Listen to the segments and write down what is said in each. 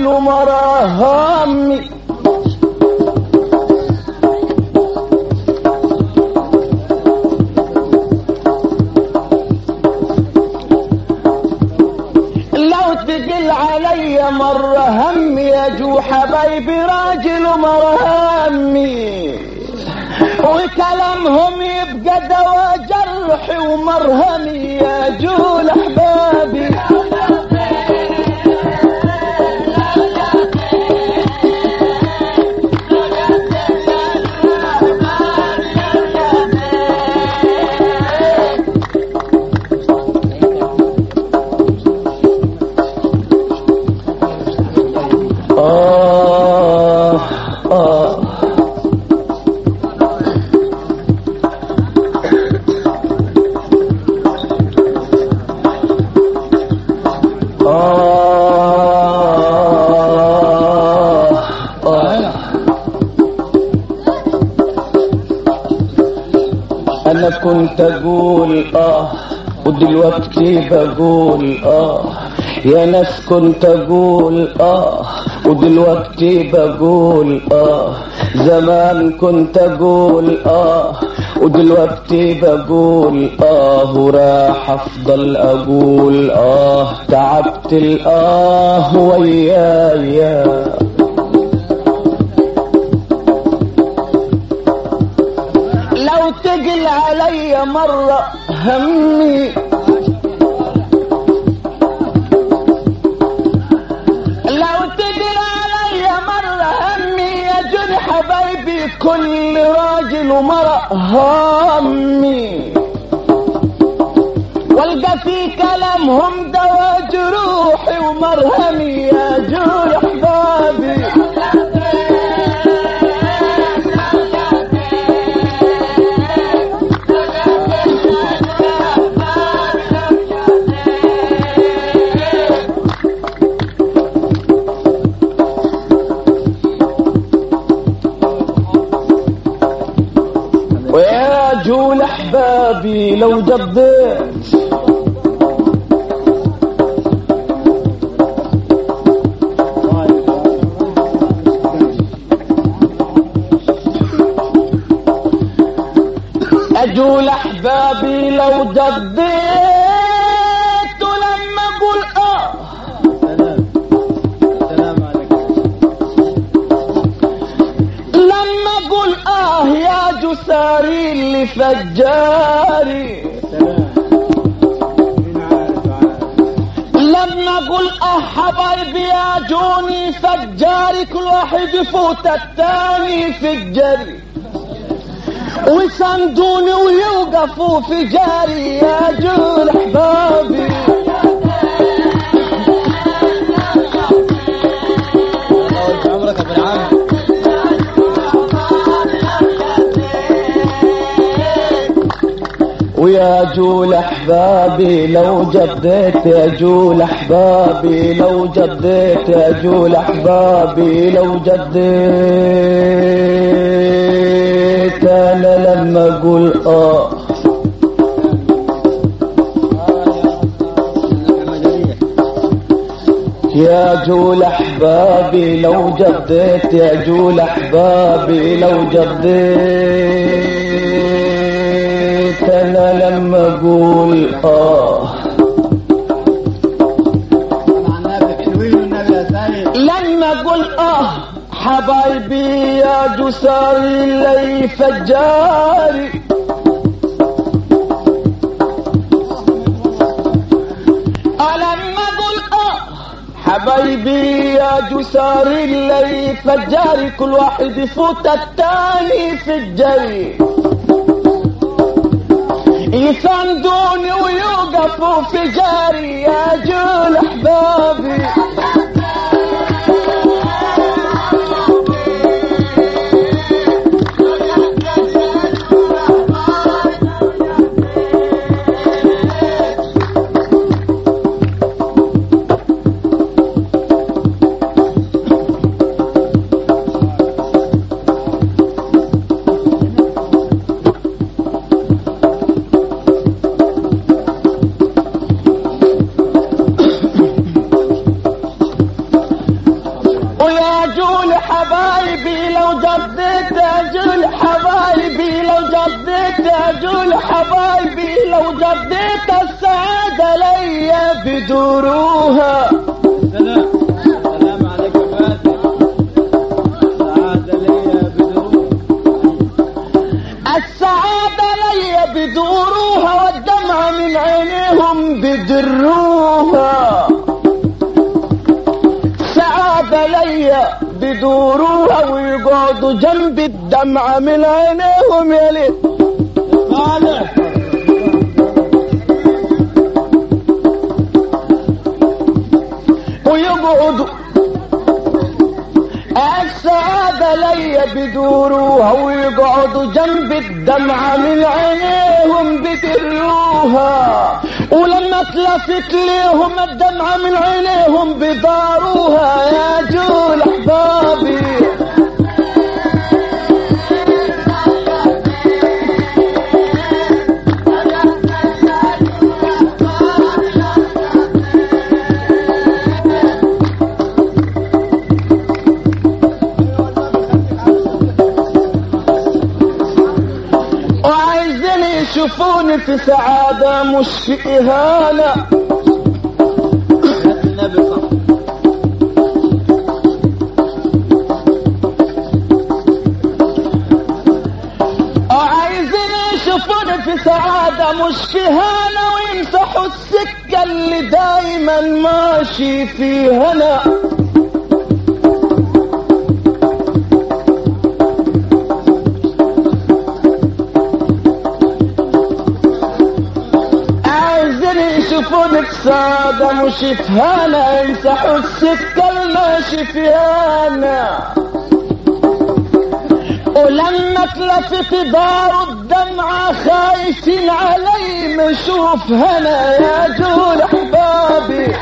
راجل ومراه همي لو تقل علي مرة همي يا جو حبايبي راجل ومرة همي وكلامهم يبقى دوا جرحي ومرهمي يا جول احبابي آه آه آه آه أنا كنت أقول آه ودلوقتي بقول آه يا ناس كنت أقول آه ودلوقتي بقول آه زمان كنت أقول آه ودلوقتي بقول آه وراح أفضل أقول آه تعبت الآه ويايا لو تقل علي مرة همي لو تقل علي مرة همي يا جن حبايبي كل راجل ومرأة همي والقى في كلامهم دوا جروحي ومرهمي يا جرح بابي ويا جول احبابي لو جبيت اجول احبابي لو جبيت ولما اقول اه السلام عليكم لما اقول اه يا جساري اللي فجاري سلام مين عارف عارف لما اقول اه حبايبي يا جوني فجاري كل واحد يفوت التاني في الجري ويساندوني ويوقفوا في جاري يا جول احبابي طول في عمرك ابو العام ويا جول احبابي لو جديت يا جول احبابي لو جديت يا جول احبابي لو جديت انا لما اقول اه الحمدانية يا جول احبابي لو جديت يا جول احبابي لو جديت انا لما اقول اه مع النبي حلوين والنبي يا سيد لما اقول اه حبايبي يا جساري لي فجاري لما اقول اه حبايبي يا جساري لي فجاري كل واحد يفوت التاني في الجري يساندوني ويوقفوا في جاري يا جول احبابي لو جديت اجول حبايبي لو جديت اجول حبايبي لو جديت السعادة ليا بدوروها السلام السلام عليك يا فاتح سعادة ليا بدروب السعادة ليا بدوروها والدمع من عينيهم بدروها سعادة ليا بدوروها ويقعدوا جنب الدمع من عينيهم يا ليل صالح ويقعدوا السعادة ليا بدوروها ويقعدوا جنب الدمعة من عينيهم بدروها ولما تلفت ليهم الدمعة من عينيهم بداروها يا جول احبابي وعايزين يشوفوني في سعادة مش في إهانة النبي صح وعايزين يشوفوني في سعادة مش في هنا ويمسحوا السكة اللي دايما ماشي في هنا عايزين يشوفوني في سعادة مش في هنا يمسحوا السكة الماشي في هنا ولما تلفت دار الدمعة خايفين علي مشوف هنا يا جول احبابي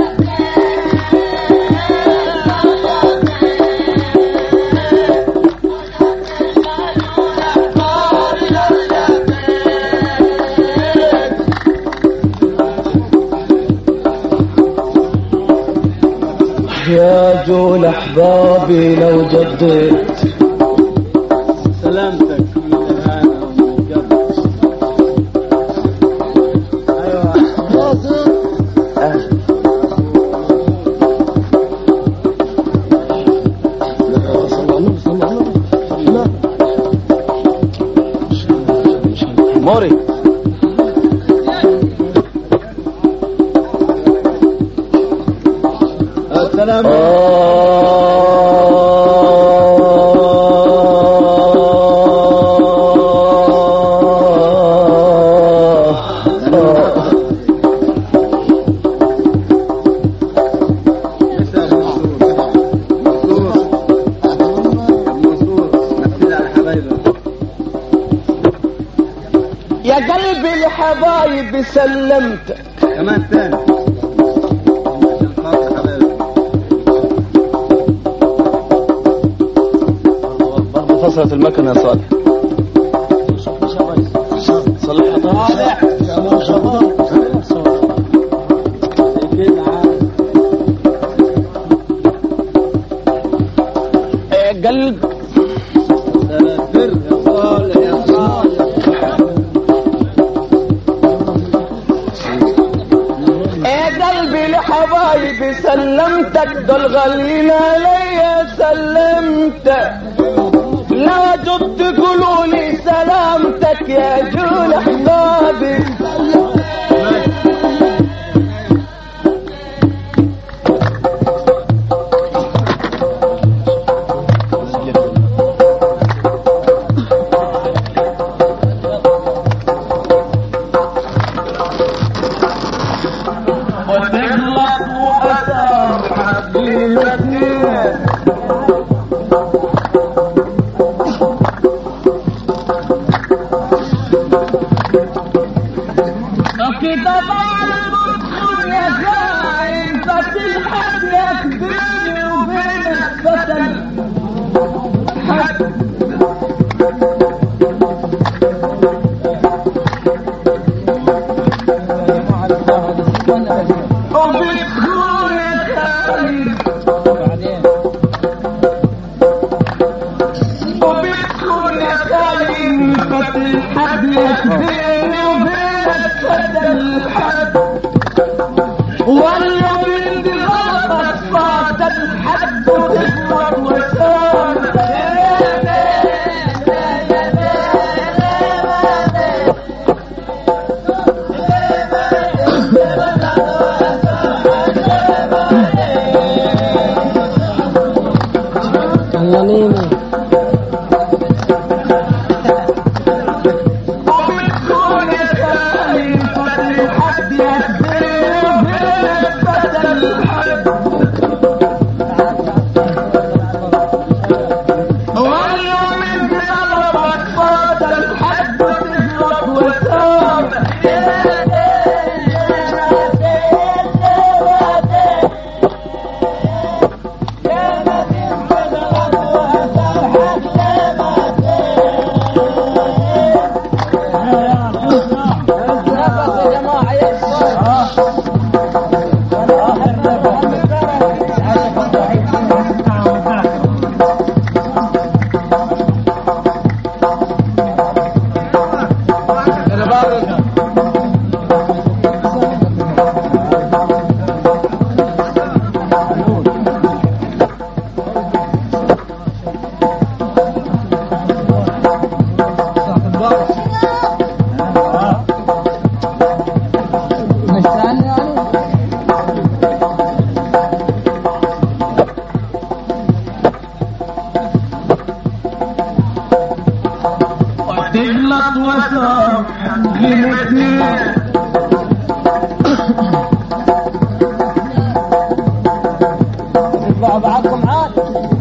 يا جول احبابي لو جديت سلامتك من الإهانة ومن الجد أيوة موري السلام يا قلبي لحبايبي سلمتك كمان ثاني عشان خاطر حبايبي برضه فصلت المكنة يا صالح صلحها إيه قلب سافر يا صالح يا صالح ايه قلبي لحبايبي سلمتك دول غاليين عليا سلمتك لا جبت قولولي سلامتك يا جول احبابي وتغلط وأسامحك للمدينة خاين فتل حد يكفيني وبينك فتل الحد واليوم اللي غلطك فات الحد وتغلط وسامح وبتكون خاين فتل حد يكفيني وبينك فتل الحد واليوم انت غلطك فات الحد وتغلط وسامح تغلط وسامح الاثنين تطلعوا بعضكم عاد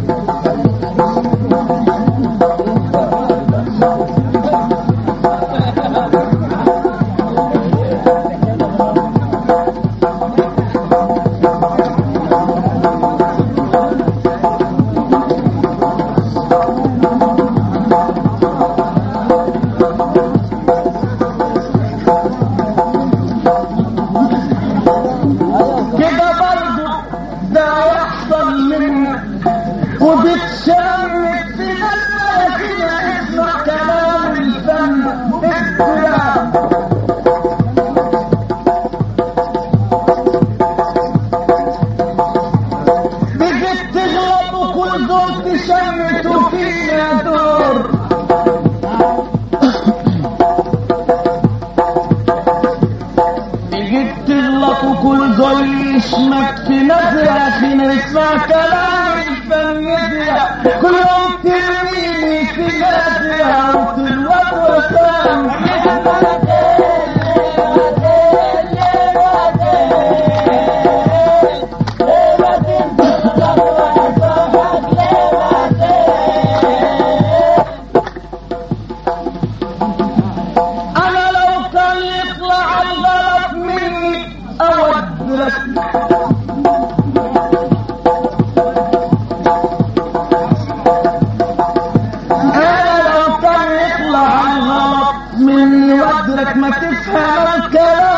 كده برضه ده يحصل منك وبتشمت في قلبك كده اسمع كلام الفن اكتب بقيت تغلط وكل دور تشمت وفينا دور بقيت تغلط وكل دول يشمك في نزرة في نسمع كلام الفن يزرع كل يوم ترميني في نزرة وتغلط وسامح انا لو كان يطلع الغلط مني اود لك انا لو كان يطلع الغلط مني ودرك ما تفهم الكلام